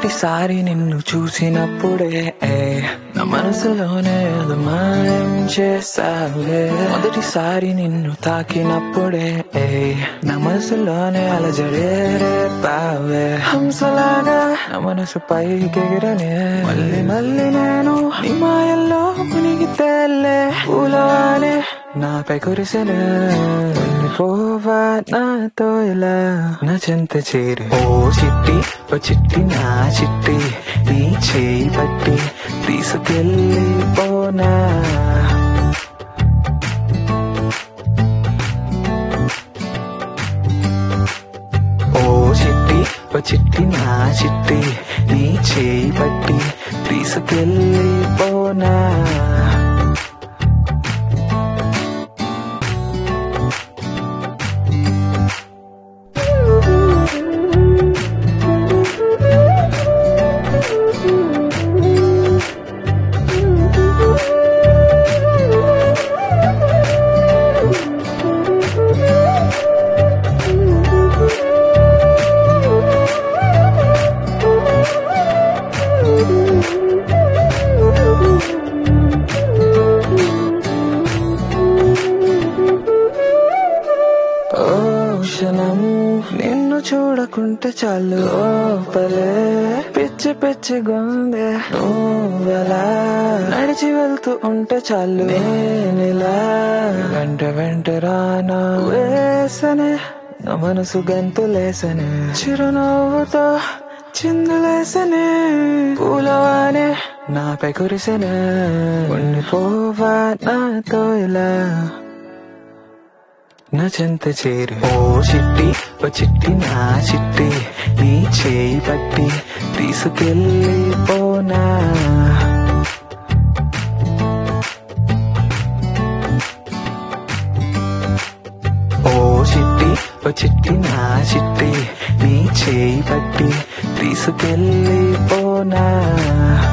మొదటిసారి నిన్ను చూసినప్పుడే ఏ, నా మనసులోనే అది మాయం చేసావే మొదటిసారి నిన్ను తాకినప్పుడే ఏ, నా మనసులోనే అలజడే రేపావే హంసలాగా నా మనసు పైకెగిరనే మళ్ళీ మళ్ళీ నేను నీ మాయల్లో మునిగి తేలే పూలవానే నాపై కురిసెనే పోవా నాతో ఇలా నా చెంత చేరి ఓ చిట్టి ఓ చిట్టి నా చిట్టి నీ చేయి పట్టి తీసుకెళ్ళి పోనా ఓ చిట్టి ఓ చిట్టి నా చిట్టి నీ చేయి పట్టి తీసుకెళ్ళి పోనా ఓ క్షణం నిన్ను చూడకుంటే చాలు లోపలే పిచ్చి పిచ్చి గుండె నువ్వలా నడిచి వెళ్తూ ఉంటే చాలు నేనిలా వెంట వెంట రానా వేసనే నా మనసు గంతులేసనే చిరునవ్వుతో చిందులేసనే పూలవానే నాపై కురిసెనే ఉండిపోవా నాతో ఇలా నా చెంత చేరి ఓ చిట్టి ఓ చిట్టి నా చిట్టి నీ చేయి పట్టి తీసుకెళ్ళి పోనా ఓ చిట్టి ఓ చిట్టి నా చిట్టి నీ చేయి పట్టి తీసుకెళ్ళి పోనా